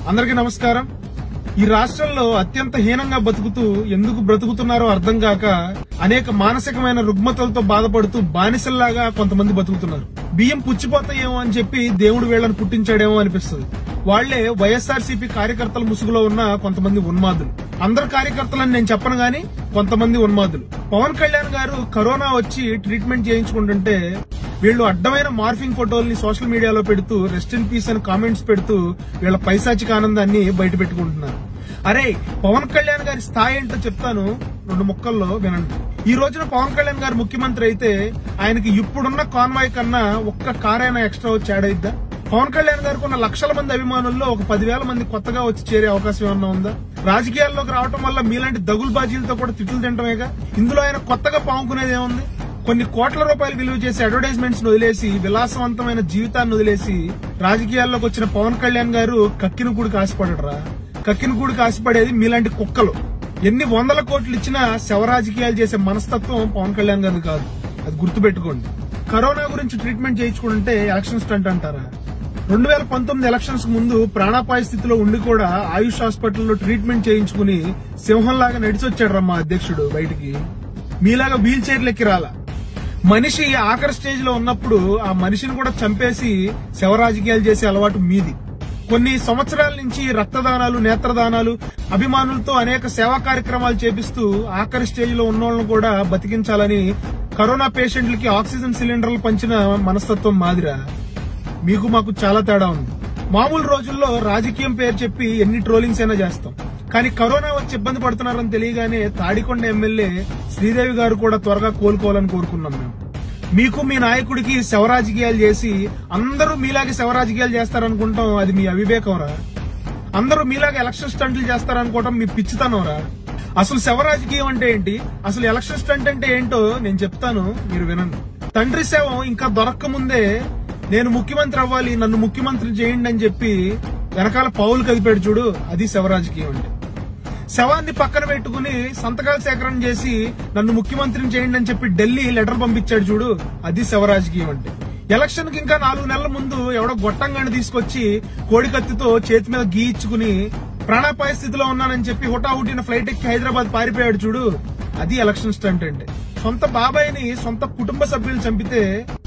అందరికీ నమస్కారం ఈ రాష్ట్రంలో అత్యంత హీనంగా బతుకుతూ ఎందుకు బ్రతుకుతున్నారో అర్థం కాక అనేక మానసికమైన రుగ్మతలతో బాధపడుతూ బానిసల్లాగా కొంతమంది బతుకుతున్నారు బియ్యం పుచ్చిపోతాయేమో అని చెప్పి దేవుడు వీళ్ళని పుట్టించాడేమో అనిపిస్తుంది వాళ్లే వైఎస్ఆర్సీపీ కార్యకర్తల ముసుగులో ఉన్న కొంతమంది ఉన్మాదులు అందరు కార్యకర్తలని నేను చెప్పను గాని కొంతమంది ఉన్మాదులు పవన్ కళ్యాణ్ గారు కరోనా వచ్చి ట్రీట్మెంట్ చేయించుకుంటుంటే వీళ్ళు అడ్డమైన మార్ఫింగ్ ఫోటోల్ని సోషల్ మీడియాలో పెడుతూ రెస్ట్ ఇన్ పీస్ అని కామెంట్స్ పెడుతూ వీళ్ళ పైశాచిక ఆనందాన్ని బయట పెట్టుకుంటున్నారు అరే పవన్ కళ్యాణ్ గారి స్థాయి ఏంటో చెప్తాను రెండు ముక్కల్లో వినండి ఈ రోజున పవన్ కళ్యాణ్ గారు ముఖ్యమంత్రి అయితే ఆయనకి ఇప్పుడున్న కాన్వాయ్ కన్నా ఒక్క కారైనా ఎక్స్ట్రా వచ్చి యాడ్ అయిద్దా పవన్ కళ్యాణ్ గారికి ఉన్న లక్షల మంది అభిమానుల్లో ఒక పదివేల మంది కొత్తగా వచ్చి చేరే అవకాశం ఏమన్నా ఉందా రాజకీయాల్లోకి రావటం వల్ల మీలాంటి దగులు బాజీలతో కూడా తిట్లు తింటమేగా ఇందులో ఆయన కొత్తగా పాముకునేది ఏముంది కొన్ని కోట్ల రూపాయలు విలువ చేసే అడ్వర్టైజ్మెంట్స్ వదిలేసి విలాసవంతమైన జీవితాన్ని వదిలేసి రాజకీయాల్లోకి వచ్చిన పవన్ కళ్యాణ్ గారు కక్కిన గూడికి ఆశపడరా కక్కిన గూడికి ఆశపడేది మీలాంటి కుక్కలు ఎన్ని వందల కోట్లు ఇచ్చినా శవ రాజకీయాలు చేసే మనస్తత్వం పవన్ కళ్యాణ్ గారిది కాదు అది గుర్తుపెట్టుకోండి కరోనా గురించి ట్రీట్మెంట్ చేయించుకుంటే ఎలక్షన్ స్టంట్ అంటారా రెండు వేల పంతొమ్మిది ఎలక్షన్స్ ముందు ప్రాణాపాయ స్థితిలో ఉండి కూడా ఆయుష్ హాస్పిటల్లో ట్రీట్మెంట్ చేయించుకుని సింహంలాగా నడిచొచ్చాడు మా అధ్యక్షుడు బయటికి మీలాగా వీల్ చైర్లు ఎక్కి రాలా మనిషి ఆఖరి స్టేజ్ లో ఉన్నప్పుడు ఆ మనిషిని కూడా చంపేసి శవ రాజకీయాలు చేసే అలవాటు మీది కొన్ని సంవత్సరాల నుంచి రక్తదానాలు నేత్రదానాలు అభిమానులతో అనేక సేవా కార్యక్రమాలు చేపిస్తూ ఆఖరి స్టేజ్ లో ఉన్నోళ్ళను కూడా బతికించాలని కరోనా పేషెంట్లకి ఆక్సిజన్ సిలిండర్లు పంచిన మనస్తత్వం మాదిరా మీకు మాకు చాలా తేడా ఉంది మామూలు రోజుల్లో రాజకీయం పేరు చెప్పి ఎన్ని ట్రోలింగ్స్ అయినా చేస్తాం కానీ కరోనా వచ్చి ఇబ్బంది పడుతున్నారని తెలియగానే తాడికొండ ఎమ్మెల్యే శ్రీదేవి గారు కూడా త్వరగా కోలుకోవాలని కోరుకున్నాం మేము మీకు మీ నాయకుడికి శవరాజకీయాలు చేసి అందరూ మీలాగే శవరాజకీయాలు చేస్తారనుకుంటాం అది మీ అవివేకం రా అందరూ మీలాగా ఎలక్షన్ స్టంట్లు చేస్తారనుకోవటం మీ పిచ్చితనంరా అసలు శవరాజకీయం అంటే ఏంటి అసలు ఎలక్షన్ స్టంట్ అంటే ఏంటో నేను చెప్తాను మీరు వినండి తండ్రి శవం ఇంకా దొరక్క ముందే నేను ముఖ్యమంత్రి అవ్వాలి నన్ను ముఖ్యమంత్రి చేయండి అని చెప్పి వెనకాల పావులు కదిపాడు చూడు అది శవరాజకీయం అంటే శవాన్ని పక్కన పెట్టుకుని సంతకాలు సేకరణ చేసి నన్ను ముఖ్యమంత్రిని చేయండి అని చెప్పి ఢిల్లీ లెటర్ పంపించాడు చూడు అది శవరాజకీయం అంటే ఎలక్షన్ కి ఇంకా నాలుగు నెలల ముందు ఎవడో గొట్టంగాని తీసుకొచ్చి కోడి కత్తితో చేతి మీద గీయించుకుని ప్రాణాపాయ స్థితిలో ఉన్నానని చెప్పి హుటాహుటిన ఫ్లైట్ ఎక్కి హైదరాబాద్ పారిపోయాడు చూడు అది ఎలక్షన్ స్టంట్ అంటే సొంత బాబాయిని సొంత కుటుంబ సభ్యులు చంపితే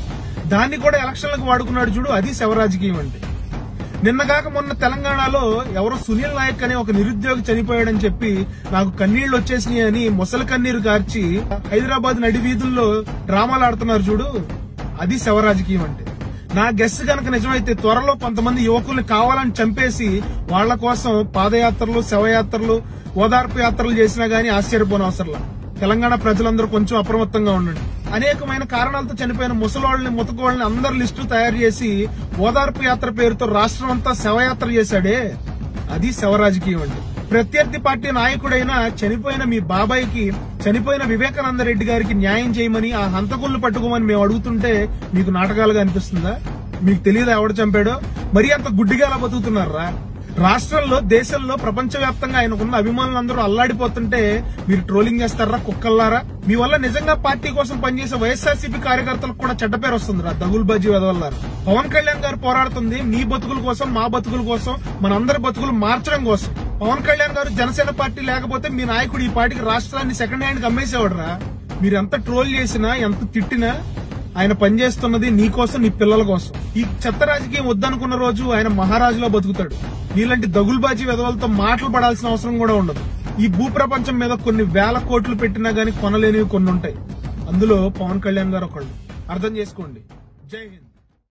దాన్ని కూడా ఎలక్షన్లకు వాడుకున్నాడు చూడు అది శవరాజకీయం అంటే నిన్నగాక మొన్న తెలంగాణలో ఎవరో సునీల్ నాయక్ అనే ఒక నిరుద్యోగి చనిపోయాడని చెప్పి నాకు కన్నీళ్లు వచ్చేసినాయి అని ముసలి కన్నీరు కార్చి హైదరాబాద్ నడి వీధుల్లో డ్రామాలు ఆడుతున్నారు చూడు అది శవరాజకీయం అంటే నా గెస్ గనక నిజమైతే త్వరలో కొంతమంది యువకుల్ని కావాలని చంపేసి వాళ్ల కోసం పాదయాత్రలు శవయాత్రలు ఓదార్పు యాత్రలు చేసినా గానీ ఆశ్చర్యపోని అవసరంలా తెలంగాణ ప్రజలందరూ కొంచెం అప్రమత్తంగా ఉండండి అనేకమైన కారణాలతో చనిపోయిన ముసలోళ్ళని ముతకోళ్ళని అందరు లిస్టు తయారు చేసి ఓదార్పు యాత్ర పేరుతో రాష్ట్రం అంతా శవయాత్ర చేశాడే అది శవరాజకీయం అండి ప్రత్యర్థి పార్టీ నాయకుడైన చనిపోయిన మీ బాబాయ్కి చనిపోయిన వివేకానంద రెడ్డి గారికి న్యాయం చేయమని ఆ హంతకులను పట్టుకోమని మేము అడుగుతుంటే మీకు నాటకాలుగా అనిపిస్తుందా మీకు తెలియదు ఎవడు చంపాడో మరీ అంత గుడ్డిగా ఎలా బతుకుతున్నారా రాష్ట్రంలో దేశంలో ప్రపంచవ్యాప్తంగా ఆయనకున్న అభిమానులందరూ అల్లాడిపోతుంటే మీరు ట్రోలింగ్ చేస్తారా కుక్కల్లారా మీ వల్ల నిజంగా పార్టీ కోసం పనిచేసే వైఎస్ఆర్సీపీ కార్యకర్తలకు కూడా చెడ్డ పేరు వస్తుందిరా దగుల్ బాజీ వదవల్లారు పవన్ కళ్యాణ్ గారు పోరాడుతుంది మీ బతుకుల కోసం మా బతుకుల కోసం మనందరి బతుకులు మార్చడం కోసం పవన్ కళ్యాణ్ గారు జనసేన పార్టీ లేకపోతే మీ నాయకుడు ఈ పార్టీకి రాష్ట్రాన్ని సెకండ్ హ్యాండ్ కి అమ్మేసేవాడురా మీరు ఎంత ట్రోల్ చేసినా ఎంత తిట్టినా ఆయన పనిచేస్తున్నది నీ కోసం నీ పిల్లల కోసం ఈ చెత్త రాజకీయం వద్దనుకున్న రోజు ఆయన మహారాజులో బతుకుతాడు నీలాంటి దగులుబాజీ విధవలతో మాటలు పడాల్సిన అవసరం కూడా ఉండదు ఈ భూ ప్రపంచం మీద కొన్ని వేల కోట్లు పెట్టినా గానీ కొనలేనివి కొన్ని ఉంటాయి అందులో పవన్ కళ్యాణ్ గారు ఒకళ్ళు అర్థం చేసుకోండి జై హింద్